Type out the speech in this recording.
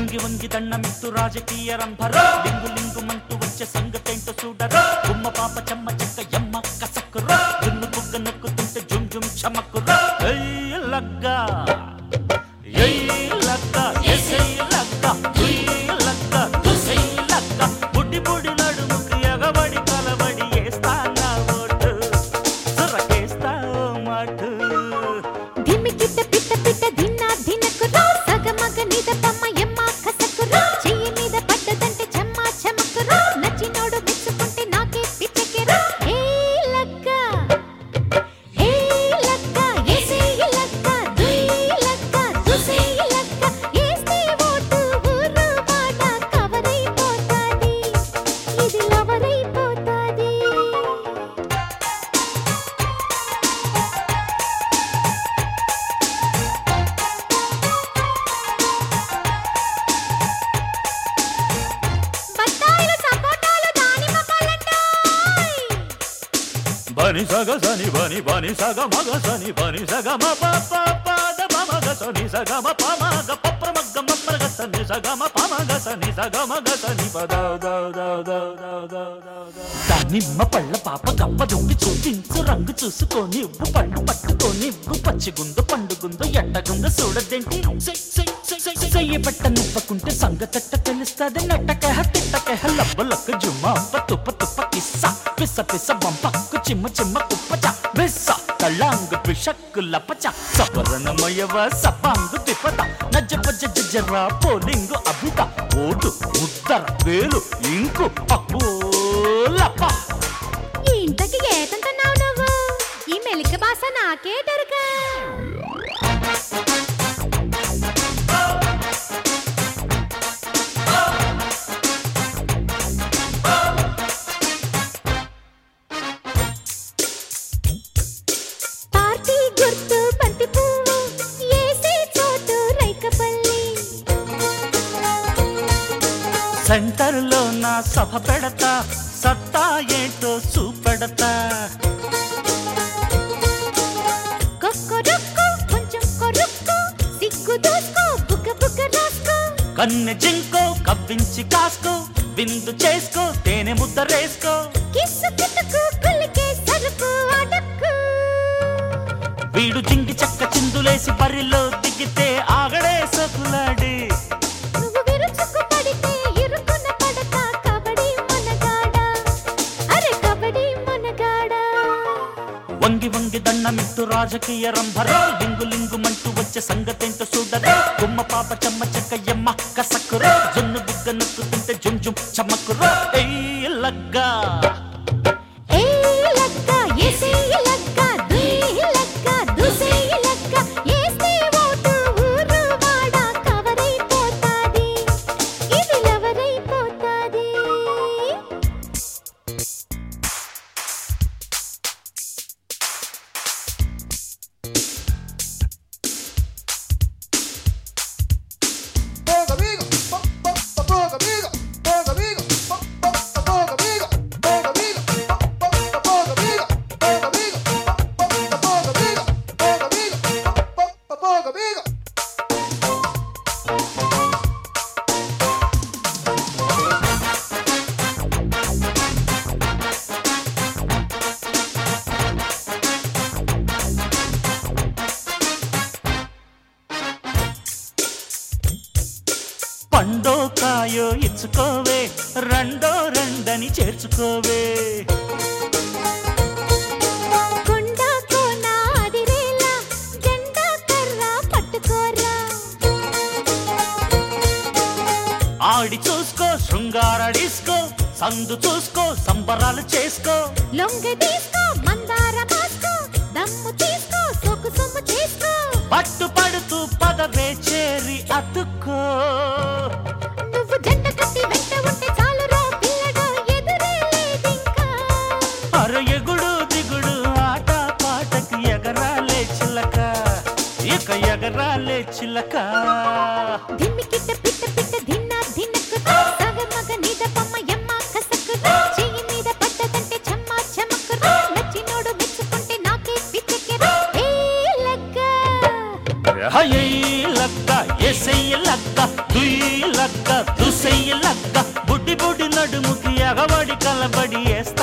వంగి వంగి దండమిత్తు రాజకీయ రంభరా లింగు లింగుమంటూ వచ్చే సంగతేంటో చూడరా గుమ్మ పాప చెమ్మ చెక్క ఎమ్మ కసక్కురా దున్ను బుగ్గ నొక్కుతుంటే జుమ్ జుమ్ చమక్కురా ఏయ్ లగ్గా ఏయ్ లగ్గా ఎసై లగ్గా ఉయ్ లగ్గా దుసై లగ్గా బుడ్డి బుడి నడుముకి ఎగబడి కలబడి ఏస్తానా ఓటు సురకేస్తా ఓ మాటు ధిమికిట పిట్ట పిట్ట ధిన్న ధినకురా సగమగ నిద పమ్మ ఎమ్మ కసకురా చెయ్యి మీద పడ్డదంటే చెమ్మ చెమకురా నచ్చినోడు మెచ్చుకుంటే నాకే పిచ్చెక్కెరా ఏ లక్క ఏ లక్క ఏసేయ లక్క దుయ్ లక్క దుసేయ లక్క ఏస్తే ఓటు ఊరు మాట కవరైపోతాది ఇది లవరైపోతాది బత్తాయిలు సపోటాలు దానిమ్మ పళ్ళంటాయ్ బని సగ సని బని బని సగ మగ సని బని సగ మ ప ప ప ద మ మగ సని సగ మ ప మ గ ప ప్ర మ గ మ ప్ర గ సని సగ మ ప మ గ సని సగ మ గ సని ప ద ద ద ద ద ద ద ద దానిమ్మ పళ్ళ పాప గప్ప దొంగి చూపించు రంగు చూసుకొని ఉప్పు పండు పట్టుకొని ఉప్పు పచ్చిగుందో పండుగుందో ఎట్టగుందో చూడదేంటి సై, సై, సై, సై, సై, సయ్య బట్ట నిప్పకుంటే సంగతట్ట తెలుస్తుంది నట్టకెహ తిట్టకెహ లబ్బ లక్క జుమ్మ అప్ప తుప్ప తుప్ప కిస్స పిస పిస బంపక్కు చిమ్మ చిమ్మ కుప్పచ బిస్స తళ్ళాంగు పిషక్కు లపచ సపరణమయవ సపాంగు తిప్పత నజ్జ పజ్జ జజ్జరా పోలింగు అభిత ఓటు ఉత్తర వేలు ఇంకు అప్పు లప ఇంతకి ఏతంటున్నావు నువ్వు ఈ మెలిక భాష నాకే డరుగా పార్టీ గుర్తు బంతి పువ్వు ఏసే చోటు రైకపల్లి సెంటర్లో నా సభ పెడతా సత్తా ఏంటో చూపెడతా కొక్కొరుక్కు కొంచెం కొరుక్కు సిగ్గు దూసుకో బుగ్గ బుగ్గ రాసుకో కన్నె జింకో కవ్వించి కాసుకో విందు చేసుకో తేనె ముద్ద రేసుకో కిస్సు కిటుకు కులికే సరుకు అడక్కు వీడు జింగి చెక్క చిందులేసి బరిలో దిగితే ఆగడే సకులాడి నువ్వు విరుచుకు పడితే ఇరుకున పడక కబడ్డీ మనగాడ అరే కబడ్డీ మనగాడ వంగి వంగి దండమిత్తు రాజకీయ రంభరా లింగు లింగుమంటూ వచ్చే సంగతేంటో చూడరా గుమ్మ పాప చెమ్మ చెక్క ఎమ్మ కసక్కురా జున్ను బుగ్గ నొక్కుతుంటే జుమ్ జుమ్ చమ్మక్కురా ఎయ్ లగ్గా ఏ లక్క ఏసేయ లక్క దుయ్ లక్క దుసేయ లక్క ఏస్తే ఓటు ఊరు వాడ కవరైపోతాది ఇది లవరైపోతాది Poga amigo, po- po- po- poga amigo, poga amigo, po- po- po- poga amigo, poga amigo, po- po- po- poga amigo, poga amigo, po- po- po- poga amigo, poga amigo, po- po- po- poga amigo. పండో కాయో ఇచ్చుకోవే రెండో రెండని చేర్చుకోవే కొండ కోన అదిరేలా జెండా కర్ర పట్టుకోరా ఆడి చూసుకో శృంగార disco సందు చూసుకో సంబరాలు చేసుకో లొంగ తీసుకో మందార మాసుకో దమ్ము తీసుకో సోకు సొమ్ము చేసుకో పట్టు పడుతూ పదవే చేరి అతుక్కో నువ్వు జంట కట్టి వెంట ఉంటే చాలురా పిల్లగా ఎదురే లేదింకా అర ఎగుడు దిగుడు ఆట పాటకి ఎగరాలే చిలక ఇక ఎగరాలే చిలక దిమ్మికిట్ట పిట్ట పిట్ట ధిన్న ధిన్నకు సగమగ నిద పమ్మ ఎమ్మ కసకు చెయ్యి మీద పడ్డదంటే చెమ్మ చెమకు నచ్చినోడు మెచ్చుకుంటే నాకే పిచ్చెక్కెరా ఏ లక్క హై లక్క ఎసెయ్య లక్క దుయ్యి లక్క దుసెయ్య లక్క బుడ్డి బుడ్డి నడుముకి ఎగబడి కలబడి వేస్తా